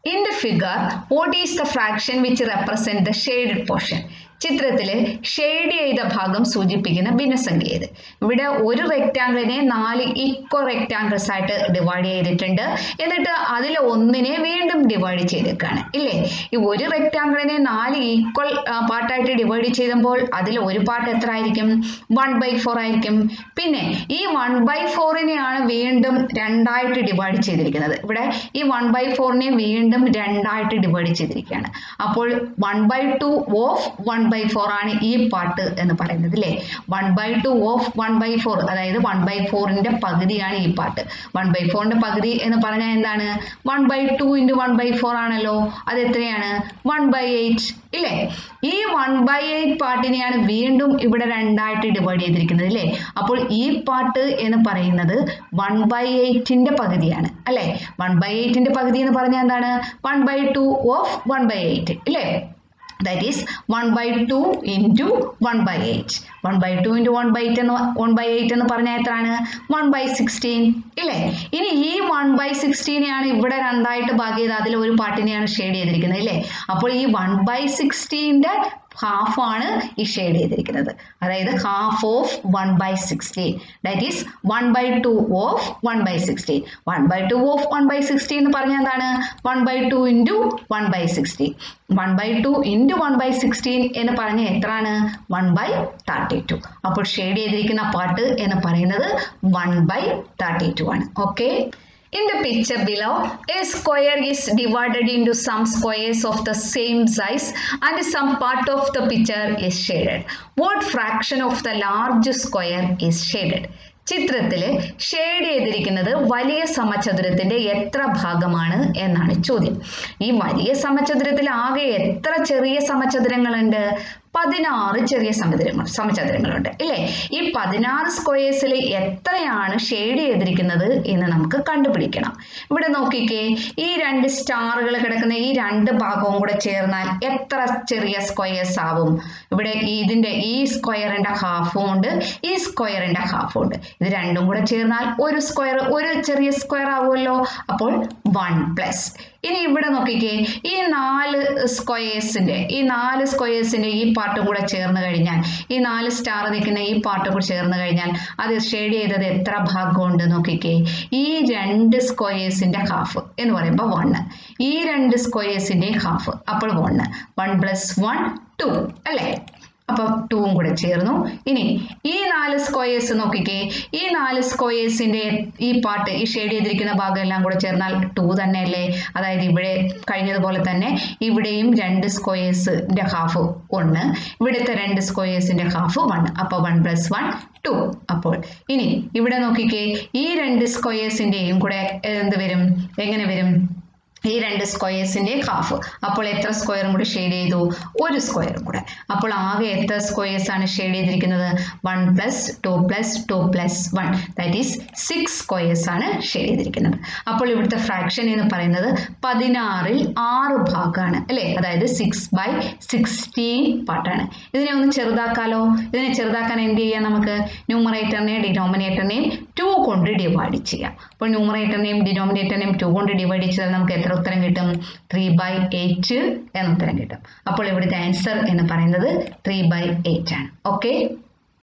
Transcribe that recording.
In the figure, what is the fraction which represent the shaded portion? ചിത്രത്തില് shade ചെയ്ത ഭാഗം സൂചിപ്പിക്കുന്ന ഭിന്നസംഖ്യ ഏത് ഇവിടെ ഒരു റെക്റ്റാങ്കിളിനെ നാല് ഇക്വ റെക്റ്റാങ്കിൾസ് ആയിട്ട് ഡിവൈഡ് ചെയ്തിട്ടുണ്ട് എന്നിട്ട് അതിൽ ഒന്നിനെ വീണ്ടും ഡിവൈഡ് ചെയ്തേക്കാണ് ഇല്ലേ ഈ ഒരു റെക്റ്റാങ്കിളിനെ നാല് ഈക്വൽ പാർട്ടായിട്ട് ഡിവൈഡ് ചെയ്യുമ്പോൾ അതിൽ ഒരു പാർട്ട് എത്ര ആയിരിക്കും വൺ ബൈ ഫോർ ആയിരിക്കും പിന്നെ ഈ വൺ ബൈ ഫോറിനെയാണ് വീണ്ടും രണ്ടായിട്ട് ഡിവൈഡ് ചെയ്തിരിക്കുന്നത് ഇവിടെ ഈ വൺ ബൈ ഫോറിനെ വീണ്ടും രണ്ടായിട്ട് ഡിവൈഡ് ചെയ്തിരിക്കുകയാണ് അപ്പോൾ one by two of one by four ആണ് ഈ പാർട്ട് എന്ന് പറയുന്നത് അല്ലേ one by two of one by four അതായത് വൺ ബൈ ഫോറിന്റെ പകുതിയാണ് ഈ പാർട്ട് വൺ ബൈ ഫോറിന്റെ പകുതി എന്ന് പറഞ്ഞാൽ എന്താണ് one by two into one by four ആണല്ലോ അത് എത്രയാണ് വൺ ബൈ എയ്റ്റ് ഇല്ലേ ഈ വൺ ബൈ എയ്റ്റ് പാർട്ടിനെയാണ് വീണ്ടും ഇവിടെ രണ്ടായിട്ട് ഡിവൈഡ് ചെയ്തിരിക്കുന്നത് അല്ലേ അപ്പോൾ ഈ പാർട്ട് എന്ന് പറയുന്നത് വൺ ബൈ എയ്റ്റിന്റെ പകുതിയാണ് അല്ലേ വൺ ബൈ എയ്റ്റിന്റെ പകുതി എന്ന് പറഞ്ഞാൽ എന്താണ് one by two of one by eight ഇല്ലേ that is one by two into one by eight one by two into one by എന്ന് വൺ ബൈ എയ്റ്റ് എന്ന് പറഞ്ഞാൽ എത്രയാണ് വൺ ബൈ സിക്സ്റ്റീൻ ഇല്ലേ ഇനി ഈ വൺ ബൈ സിക്സ്റ്റീനെയാണ് ഇവിടെ രണ്ടായിട്ട് ഭാഗം ചെയ്ത് അതിൽ ഒരു പാർട്ടിനെയാണ് ഷെയ്ഡ് ചെയ്തിരിക്കുന്നത് ഇല്ലേ അപ്പോൾ ഈ വൺ ബൈ സിക്സ്റ്റീൻ്റെ ഹാഫ് ആണ് ഈ ഷെയ്ഡ് ചെയ്തിരിക്കുന്നത് അതായത് half of one by sixteen that is one by two of one by sixteen one by two of one by sixteen എന്ന് പറഞ്ഞാൽ എന്താണ് one by two into one by sixteen one by two into one by sixteen എന്ന് പറഞ്ഞാൽ എത്രയാണ് one by thirty two അപ്പോൾ shade ചെയ്തിരിക്കുന്ന part എന്ന് പറയുന്നത് വൺ ബൈ തേർട്ടി ടു ആണ് okay In the picture below, a square is divided into some squares of the same size and some part of the picture is shaded. What fraction of the large square is shaded? ചിത്രത്തിൽ shade ചെയ്തിരിക്കുന്നത് വലിയ സമചതുരത്തിന്റെ എത്ര ഭാഗമാണ് എന്നാണ് ചോദ്യം ഈ വലിയ സമചതുരത്തിൽ ആകെ എത്ര ചെറിയ സമചതുരങ്ങളുണ്ട് പതിനാറ് ചെറിയ സമചതുരങ്ങൾ സമചതുരങ്ങളുണ്ട് ഇല്ലേ ഈ പതിനാറ് സ്ക്വയേഴ്സിൽ എത്രയാണ് ഷെയ്ഡ് ചെയ്തിരിക്കുന്നത് എന്ന് നമുക്ക് കണ്ടുപിടിക്കണം ഇവിടെ നോക്കിക്കേ ഈ രണ്ട് സ്റ്റാറുകൾ കിടക്കുന്ന ഈ രണ്ട് ഭാഗവും കൂടെ ചേർന്നാൽ എത്ര ചെറിയ സ്ക്വയേഴ്സ് ആവും ഇവിടെ ഇതിന്റെ ഈ സ്ക്വയറിന്റെ ഹാഫും ഉണ്ട് ഈ സ്ക്വയറിന്റെ ഹാഫും ഉണ്ട് ഇത് രണ്ടും കൂടെ ചേർന്നാൽ ഒരു സ്ക്വയർ ഒരു ചെറിയ സ്ക്വയർ ആവുമല്ലോ അപ്പോൾ വൺ പ്ലസ് ഇനി ഇവിടെ നോക്കിക്കേ ഈ നാല് സ്ക്വയേഴ്സിന്റെ ഈ നാല് സ്ക്വയേഴ്സിന്റെ ഈ പാർട്ടും കൂടെ ചേർന്ന് കഴിഞ്ഞാൽ ഈ നാല് സ്റ്റാർ നിൽക്കുന്ന ഈ പാർട്ടും കൂടെ ചേർന്ന് കഴിഞ്ഞാൽ അത് ഷെയ്ഡ് ചെയ്തത് എത്ര ഭാഗമുണ്ട് നോക്കിക്കേ ഈ രണ്ട് സ്ക്വയേഴ്സിന്റെ ഹാഫ് എന്ന് പറയുമ്പോൾ വണ്ണ് ഈ രണ്ട് സ്ക്വയേഴ്സിന്റെ ഹാഫ് അപ്പോൾ one one plus one two അല്ലേ അപ്പം ടൂവും കൂടെ ചേർന്നു ഇനി ഈ നാല് സ്ക്വയേഴ്സ് നോക്കിക്കേ ഈ നാല് സ്ക്വയേഴ്സിന്റെ ഈ പാർട്ട് ഈ ഷെയ്ഡ് ചെയ്തിരിക്കുന്ന ഭാഗം എല്ലാം കൂടെ ചേർന്നാൽ ടു തന്നെയല്ലേ അതായത് ഇവിടെ കഴിഞ്ഞതുപോലെ തന്നെ ഇവിടെയും രണ്ട് സ്ക്വയേഴ്സിന്റെ ഹാഫ് ഒന്ന് ഇവിടുത്തെ രണ്ട് സ്ക്വയേഴ്സിന്റെ ഹാഫ് വൺ അപ്പോൾ വൺ പ്ലസ് വൺ ടു അപ്പോൾ ഇനി ഇവിടെ നോക്കിക്കേ ഈ രണ്ട് സ്ക്വയേഴ്സിന്റെയും കൂടെ എന്ത് വരും എങ്ങനെ വരും ഈ രണ്ട് സ്ക്വയേഴ്സിന്റെ ഹാഫ് അപ്പോൾ എത്ര സ്ക്വയറും കൂടി ഷെയ്ഡ് ചെയ്തു ഒരു സ്ക്വയറും കൂടെ അപ്പോൾ ആകെ എത്ര സ്ക്വയേഴ്സ് ആണ് ഷെയ്ഡ് ചെയ്തിരിക്കുന്നത് one plus two plus two plus one that is six squares ആണ് ഷെയ്ഡ് ചെയ്തിരിക്കുന്നത് അപ്പോൾ ഇവിടുത്തെ ഫ്രാക്ഷൻ എന്ന് പറയുന്നത് പതിനാറിൽ ആറ് ഭാഗമാണ് അല്ലേ അതായത് സിക്സ് ബൈ സിക്സ്റ്റീൻ പാർട്ടാണ് ഇതിനെ ഒന്ന് ചെറുതാക്കാലോ ഇതിനെ ചെറുതാക്കാൻ എന്ത് ചെയ്യാം നമുക്ക് ന്യൂമറേറ്ററിനെയും ഡിനോമിനേറ്ററിനെയും ടു കൊണ്ട് ഡിവൈഡ് ചെയ്യാം അപ്പോൾ ന്യൂമറേറ്ററിനെയും ഡിനോമിനേറ്ററിനെയും ടു കൊണ്ട് ഡിവൈഡ് ചെയ്താൽ നമുക്ക് എത്ര ഉത്തരം കിട്ടും ത്രീ ബൈ എയ്റ്റ് എന്ന ഉത്തരം കിട്ടും അപ്പോൾ ഇവിടുത്തെ ആൻസർ എന്ന് പറയുന്നത് ത്രീ ബൈ എയ്റ്റ് ആണ് ഓക്കെ